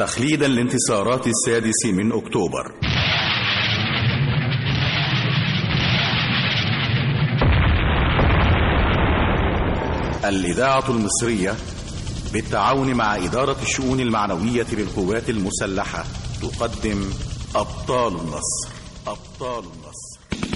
تخليدا لانتصارات السادس من أكتوبر الإذاعة المصرية بالتعاون مع إدارة الشؤون المعنوية بالقوات المسلحة تقدم أبطال النصر أبطال النصر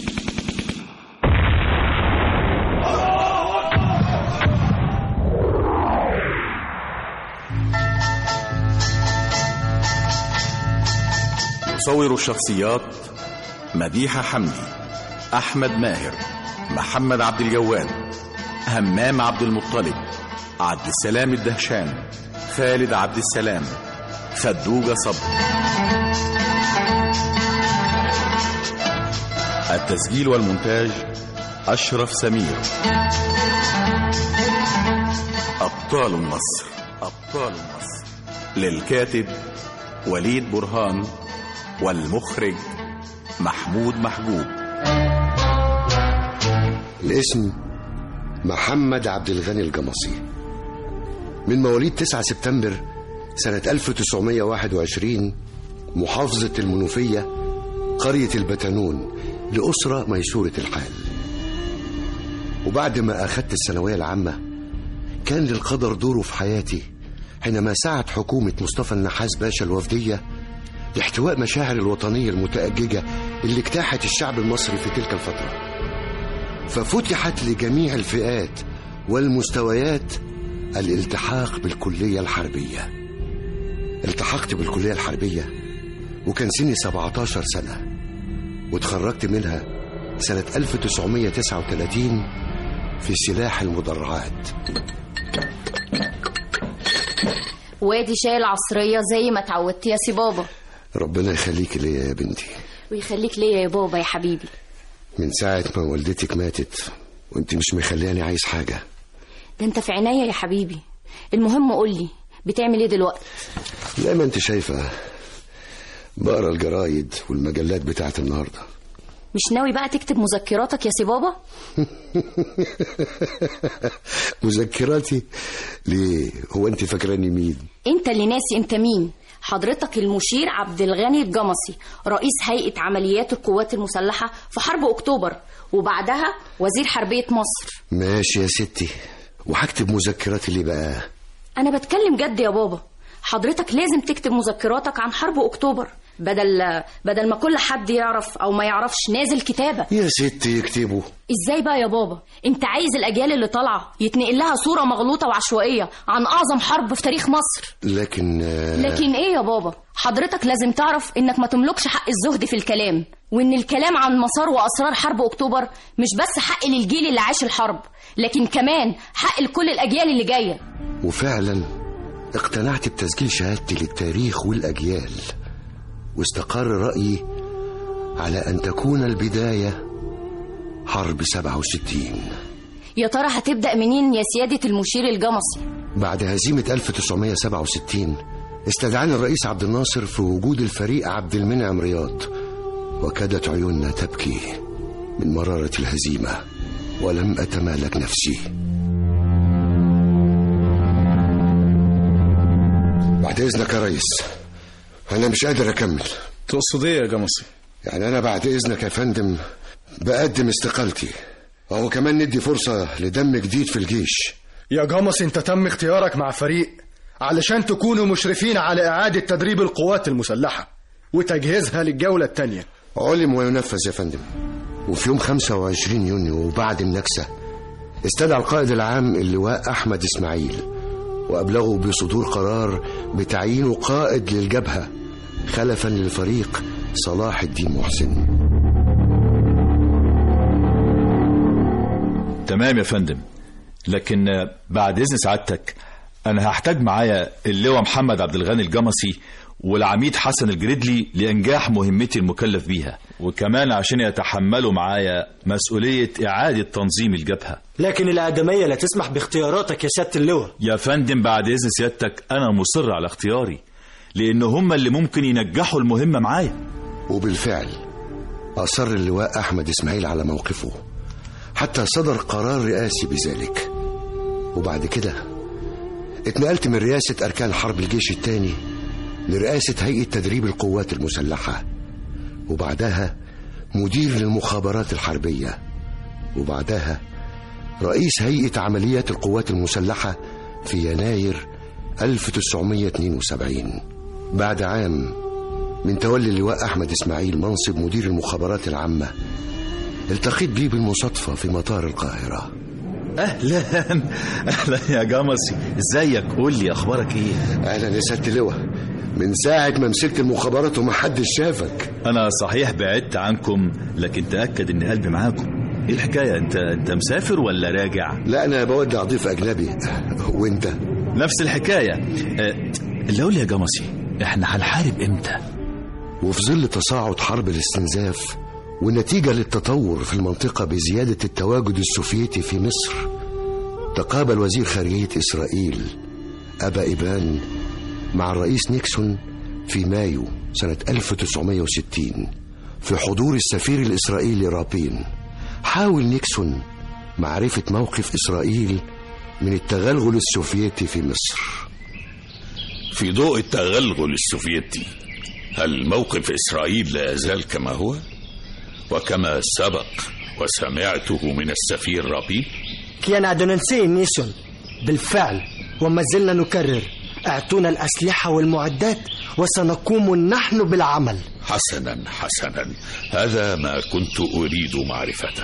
يصور الشخصيات مديحة حمدي أحمد ماهر محمد عبد الجواد همام عبد المطلب عبد السلام الدهشان خالد عبد السلام خدوجة صبري التسجيل والمونتاج أشرف سمير أبطال النصر أبطال النصر للكاتب وليد برهان والمخرج محمود محجوب الاسم محمد عبد الغني الجمصي من مواليد 9 سبتمبر سنة 1921 محافظة المنوفية قرية البتنون لأسرة ميسورة الحال وبعد ما أخذت الثانوية العامة كان للقدر دوره في حياتي حينما سعت حكومة مصطفى النحاس باشا الوفدية لاحتواء مشاعر الوطنية المتأججة اللي اجتاحت الشعب المصري في تلك الفترة ففتحت لجميع الفئات والمستويات الالتحاق بالكلية الحربية التحقت بالكلية الحربية وكان سني 17 سنة وتخرجت منها سنة 1939 في سلاح المدرعات وادي شاي العصرية زي ما اتعودت يا سي بابا ربنا يخليك ليا يا بنتي ويخليك ليا يا بابا يا حبيبي من ساعة ما والدتك ماتت وانت مش مخلياني عايز حاجة ده انت في عناية يا حبيبي المهم قولي بتعمل ايه دلوقتي زي ما انت شايفة بقرا الجرايد والمجلات بتاعت النهارده مش ناوي بقى تكتب مذكراتك يا سي بابا مذكراتي ليه هو انت فاكراني مين انت اللي ناسي انت مين حضرتك المشير عبد الغني الجمصي رئيس هيئة عمليات القوات المسلحة في حرب أكتوبر وبعدها وزير حربية مصر ماشي يا ستي وهكتب مذكراتي ليه بقى أنا بتكلم جد يا بابا حضرتك لازم تكتب مذكراتك عن حرب أكتوبر بدل بدل ما كل حد يعرف أو ما يعرفش نازل كتابة يا ستي يكتبوا ازاي بقى يا بابا انت عايز الاجيال اللي طالعه يتنقل لها صوره مغلوطه وعشوائيه عن اعظم حرب في تاريخ مصر لكن آه، لكن ايه يا بابا حضرتك لازم تعرف انك ما تملكش حق الزهد في الكلام وان الكلام عن مسار واسرار حرب اكتوبر مش بس حق للجيل اللي عاش الحرب لكن كمان حق لكل الاجيال اللي جايه وفعلا اقتنعت بتسجيل شهادتي للتاريخ والأجيال واستقر رأيي على أن تكون البداية حرب 67 يا ترى هتبدا منين يا سياده المشير الجمصي بعد هزيمة 1967 استدعاني الرئيس عبد الناصر في وجود الفريق عبد المنعم رياض وكادت عيوننا تبكي من مرارة الهزيمة ولم أتمالك نفسي بعد إذنك يا ريس أنا مش قادر أكمل تقصد ايه يا جمصي يعني أنا بعد إذنك يا فندم بقدم استقالتي وهو كمان ندي فرصة لدم جديد في الجيش يا جمصي انت تم اختيارك مع فريق علشان تكونوا مشرفين على إعادة تدريب القوات المسلحة وتجهيزها للجولة التانية علم وينفذ يا فندم وفي يوم 25 يونيو وبعد النكسة استدعى القائد العام اللواء أحمد إسماعيل وأبلغه بصدور قرار بتعيينه قائد للجبهة خلفا للفريق صلاح الدين محسن تمام يا فندم لكن آه، بعد اذن سعادتك انا هحتاج معايا اللواء محمد عبد الغني الجمصي والعميد حسن الجريدلي لانجاح مهمتي المكلف بيها وكمان عشان يتحملوا معايا مسؤوليه اعاده تنظيم الجبهه لكن الآدمية لا تسمح باختياراتك يا سيادة اللواء يا فندم بعد اذن سيادتك انا مصر على اختياري لان هم اللي ممكن ينجحوا المهمه معايا وبالفعل أصر اللواء أحمد إسماعيل على موقفه حتى صدر قرار رئاسي بذلك وبعد كده اتنقلت من رئاسة أركان حرب الجيش الثاني لرئاسة هيئة تدريب القوات المسلحة وبعدها مدير للمخابرات الحربية وبعدها رئيس هيئة عمليات القوات المسلحة في يناير 1972 بعد عام من تولي اللواء أحمد إسماعيل منصب مدير المخابرات العامة التقيت بيه بالمصادفة في مطار القاهرة اهلا اهلا يا جمصي ازيك قول لي اخبارك ايه أهلا يا سيادة اللواء من ساعة ما مسكت المخابرات ومحدش شافك انا صحيح بعدت عنكم لكن تاكد ان قلبي معاكم ايه الحكايه انت انت مسافر ولا راجع لا أنا بودع ضيف أجنبي وأنت نفس الحكايه أه اللي اقول يا جمصي احنا هنحارب امتى وفي ظل تصاعد حرب الاستنزاف ونتيجة للتطور في المنطقة بزيادة التواجد السوفيتي في مصر تقابل وزير خارجية إسرائيل أبا إيبان مع الرئيس نيكسون في مايو سنة 1960 في حضور السفير الإسرائيلي رابين حاول نيكسون معرفة موقف إسرائيل من التغلغل السوفيتي في مصر في ضوء التغلغل السوفيتي هل موقف إسرائيل لا يزال كما هو؟ وكما سبق وسمعته من السفير رابين كيان أدونانسي نيسون بالفعل وما زلنا نكرر اعطونا الأسلحة والمعدات وسنقوم نحن بالعمل حسنا حسنا هذا ما كنت أريد معرفته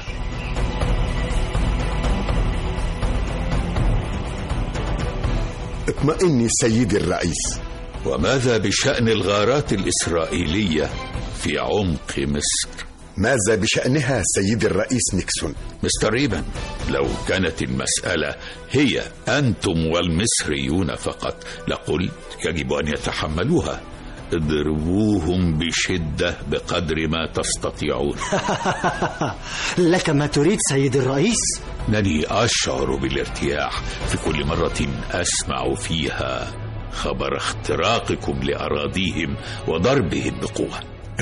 اطمئني سيدي الرئيس وماذا بشأن الغارات الإسرائيلية في عمق مصر؟ ماذا بشأنها سيدي الرئيس نيكسون مستر ريبن لو كانت المسألة هي أنتم والمصريون فقط لقلت يجب أن يتحملوها اضربوهم بشدة بقدر ما تستطيعون لك ما تريد سيدي الرئيس أنني أشعر بالارتياح في كل مرة أسمع فيها خبر اختراقكم لأراضيهم وضربهم بقوة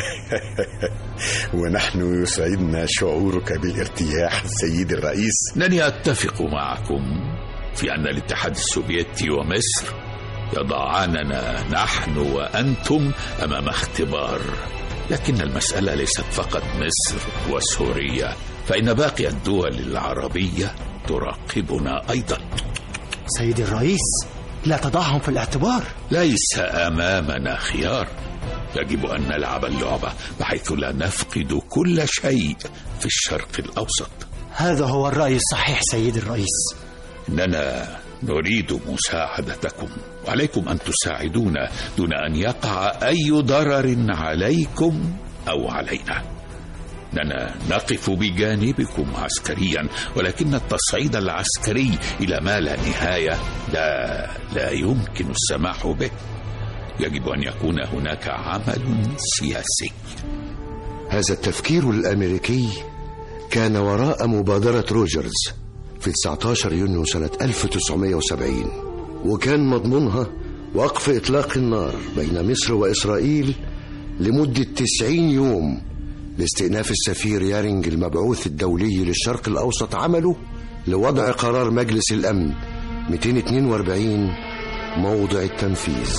ونحن يسعدنا شعورك بالارتياح سيدي الرئيس أنني أتفق معكم في أن الاتحاد السوفيتي ومصر يضعاننا نحن وأنتم أمام اختبار لكن المسألة ليست فقط مصر وسوريا فإن باقي الدول العربية تراقبنا أيضا سيدي الرئيس لا تضعهم في الاعتبار ليس أمامنا خيار يجب أن نلعب اللعبة بحيث لا نفقد كل شيء في الشرق الأوسط هذا هو الرأي الصحيح سيدي الرئيس إننا نريد مساعدتكم وعليكم أن تساعدونا دون أن يقع أي ضرر عليكم أو علينا إننا نقف بجانبكم عسكريا ولكن التصعيد العسكري إلى ما لا نهاية لا لا يمكن السماح به يجب أن يكون هناك عمل سياسي هذا التفكير الأمريكي كان وراء مبادرة روجرز في 19 يونيو سنة 1970 وكان مضمونها وقف إطلاق النار بين مصر وإسرائيل لمدة 90 يوم لاستئناف السفير يارينج المبعوث الدولي للشرق الأوسط عمله لوضع قرار مجلس الأمن 242 موضع التنفيذ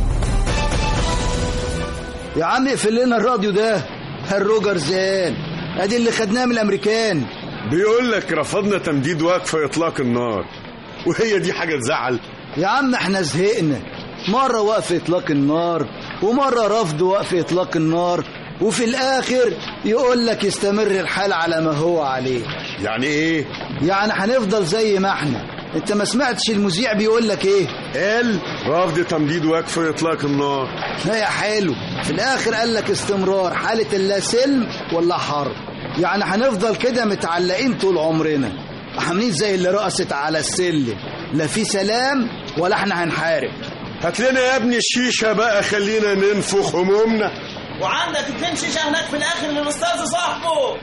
يا عم اقفل لنا الراديو ده هالروجر زان ادي اللي خدناه من الامريكان بيقول لك رفضنا تمديد وقف اطلاق النار وهي دي حاجه تزعل يا عم احنا زهقنا مرة وقف اطلاق النار ومرة رفض وقف اطلاق النار وفي الاخر يقول لك يستمر الحال على ما هو عليه يعني ايه يعني هنفضل زي ما احنا انت ما سمعتش المذيع بيقول لك ايه قال رفض تمديد وقف اطلاق النار لا يا حلو في الاخر قال لك استمرار حالة لا سلم ولا حرب يعني هنفضل كده متعلقين طول عمرنا عاملين زي اللي رقصت على السلم لا في سلام ولا احنا هنحارب هات لنا يا ابني الشيشه بقى خلينا ننفخ همومنا وعندك اتنين شيشه هناك في الاخر للاستاذ صاحبه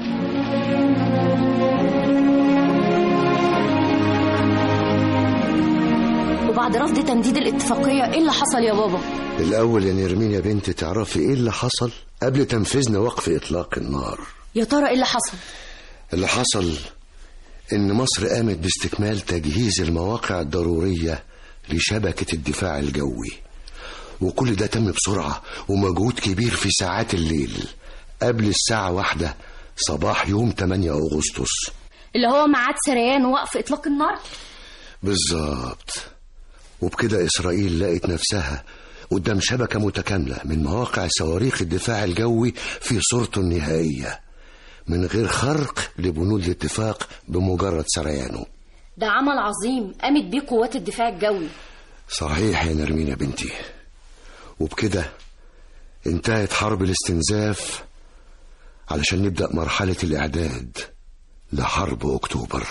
وبعد رفض تمديد الاتفاقية ايه اللي حصل يا بابا الأول يا نرمين يا بنت تعرفي إيه اللي حصل قبل تنفيذنا وقف إطلاق النار يا ترى ايه اللي حصل اللي حصل إن مصر قامت باستكمال تجهيز المواقع الضرورية لشبكة الدفاع الجوي وكل ده تم بسرعة ومجهود كبير في ساعات الليل قبل الساعة واحدة صباح يوم 8 أغسطس اللي هو ميعاد سريان ووقف إطلاق النار بالظبط وبكده إسرائيل لقت نفسها قدام شبكة متكاملة من مواقع صواريخ الدفاع الجوي في صورته النهائية من غير خرق لبنود الاتفاق بمجرد سريانه ده عمل عظيم قامت بيه قوات الدفاع الجوي صحيح يا نرمين يا بنتي وبكده انتهت حرب الاستنزاف علشان نبدأ مرحلة الإعداد لحرب أكتوبر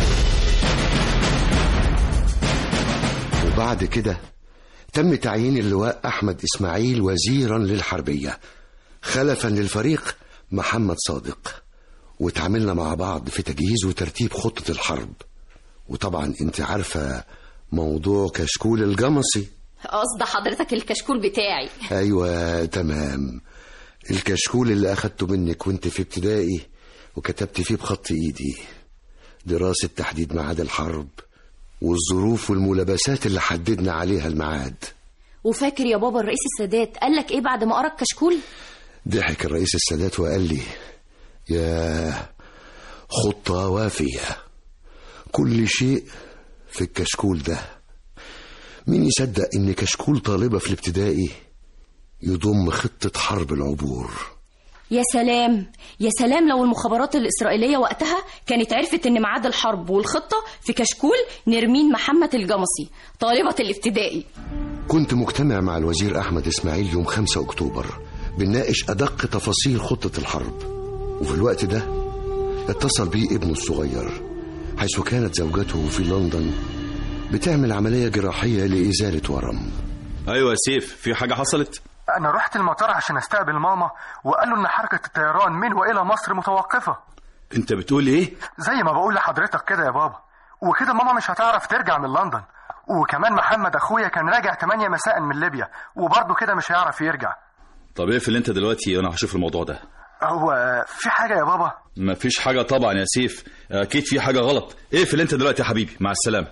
وبعد كده تم تعيين اللواء أحمد إسماعيل وزيرا للحربية خلفا للفريق محمد صادق وتعاملنا مع بعض في تجهيز وترتيب خطة الحرب وطبعا انت عارفة موضوع كشكول الجمصي قصد حضرتك الكشكول بتاعي ايوه تمام الكشكول اللي اخدته منك وانت في ابتدائي وكتبت فيه بخط ايدي دراسة تحديد ميعاد الحرب والظروف والملابسات اللي حددنا عليها الميعاد وفاكر يا بابا الرئيس السادات قال لك ايه بعد ما قرا الكشكول ضحك الرئيس السادات وقال لي يا خطة وافية كل شيء في الكشكول ده مين يصدق ان كشكول طالبة في الابتدائي يضم خطة حرب العبور يا سلام يا سلام لو المخابرات الإسرائيلية وقتها كانت عرفت إن ميعاد الحرب والخطة في كشكول نرمين محمد الجمصي طالبة الابتدائي كنت مجتمع مع الوزير أحمد إسماعيل يوم 5 أكتوبر بنناقش أدق تفاصيل خطة الحرب وفي الوقت ده اتصل بيه ابنه الصغير حيث كانت زوجته في لندن بتعمل عملية جراحية لإزالة ورم ايوه يا سيف في حاجه حصلت أنا رحت المطار عشان أستقبل ماما وقالوا إن حركة الطيران من وإلى مصر متوقفة انت بتقول ايه زي ما بقول لحضرتك كده يا بابا وكده ماما مش هتعرف ترجع من لندن وكمان محمد أخويا كان راجع 8 مساء من ليبيا وبرضه كده مش هيعرف يرجع طب اقفل انت دلوقتي وانا هشوف الموضوع ده هو في حاجة يا بابا مفيش حاجه طبعا يا سيف اكيد في حاجه غلط اقفل انت دلوقتي يا حبيبي مع السلامه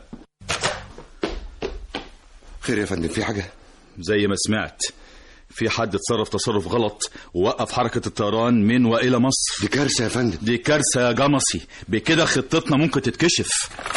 خير يا فندم في حاجة زي ما سمعت في حد اتصرف تصرف غلط ووقف حركة الطيران من وإلى مصر دي كارثة يا فندم دي كارثة يا جمصي بكده خطتنا ممكن تتكشف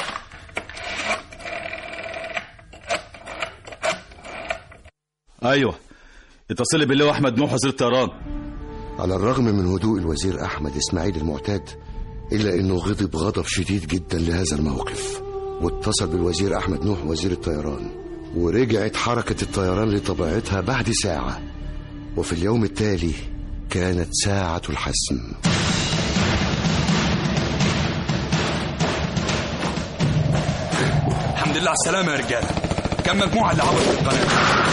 أيوة اتصلي بالله أحمد نوح وزير الطيران على الرغم من هدوء الوزير أحمد إسماعيل المعتاد إلا أنه غضب غضب شديد جدا لهذا الموقف واتصل بالوزير أحمد نوح وزير الطيران ورجعت حركة الطيران لطبيعتها بعد ساعة وفي اليوم التالي كانت ساعة الحسم الحمد لله على السلامة يا رجالة كم مجموعة اللي عبرت القناة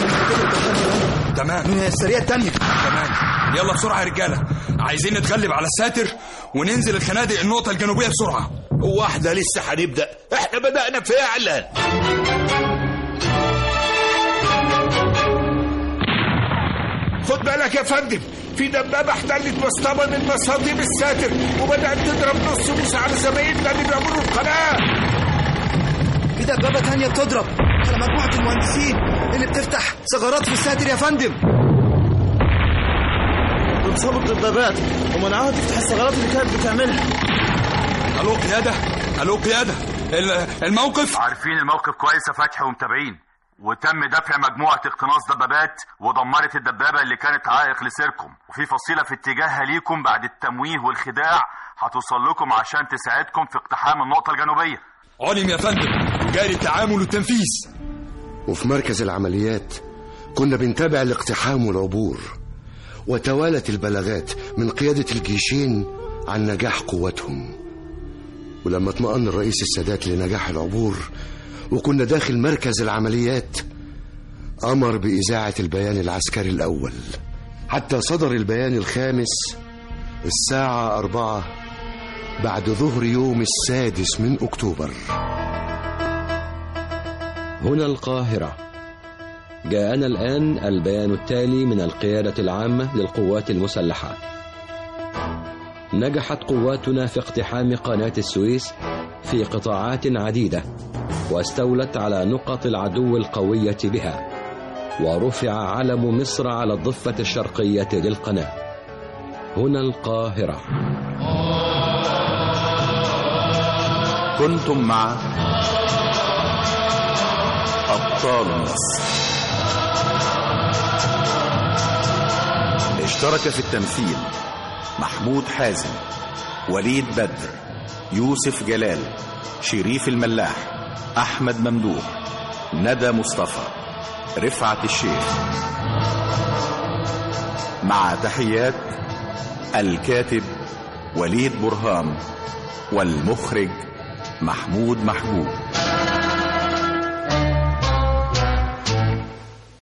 تمام من السرية التانية تمام يلا بسرعة يا رجالة عايزين نتغلب على الساتر وننزل الخنادق النقطة الجنوبية بسرعة واحدة لسه هنبدأ احنا بدأنا فعلا خد بالك يا فندم في دبابة احتلت مصطبة من مصاطب الساتر وبدأت تضرب نص موسى على زمايلنا اللي بيعملوا القناة في دبابة تانية بتضرب على مجموعة المهندسين اللي بتفتح ثغرات في الساتر يا فندم انصابوا الدبابات ومنعوها تفتح الثغرات اللي كانت بتعملها الو قيادة الو قيادة ال- الموقف عارفين الموقف كويس يا فتحي ومتابعين وتم دفع مجموعة اقتناص دبابات ودمرت الدبابة اللي كانت عائق لسيركم وفي فصيلة في اتجاهها ليكم بعد التمويه والخداع هتوصل لكم عشان تساعدكم في اقتحام النقطة الجنوبية علم يا فندم جاري التعامل والتنفيذ وفي مركز العمليات كنا بنتابع الاقتحام والعبور وتوالت البلاغات من قيادة الجيشين عن نجاح قواتهم ولما اطمأن الرئيس السادات لنجاح العبور وكنا داخل مركز العمليات أمر بإذاعة البيان العسكري الأول حتى صدر البيان الخامس الساعة أربعة بعد ظهر يوم السادس من أكتوبر هنا القاهرة جاءنا الآن البيان التالي من القيادة العامة للقوات المسلحة نجحت قواتنا في اقتحام قناة السويس في قطاعات عديدة واستولت على نقط العدو القوية بها ورفع علم مصر على الضفة الشرقية للقناة هنا القاهرة كنتم مع أبطال النصر اشترك في التمثيل محمود حازم وليد بدر يوسف جلال شريف الملاح أحمد ممدوح ندى مصطفى رفعت الشيخ مع تحيات الكاتب وليد برهان والمخرج محمود محبوب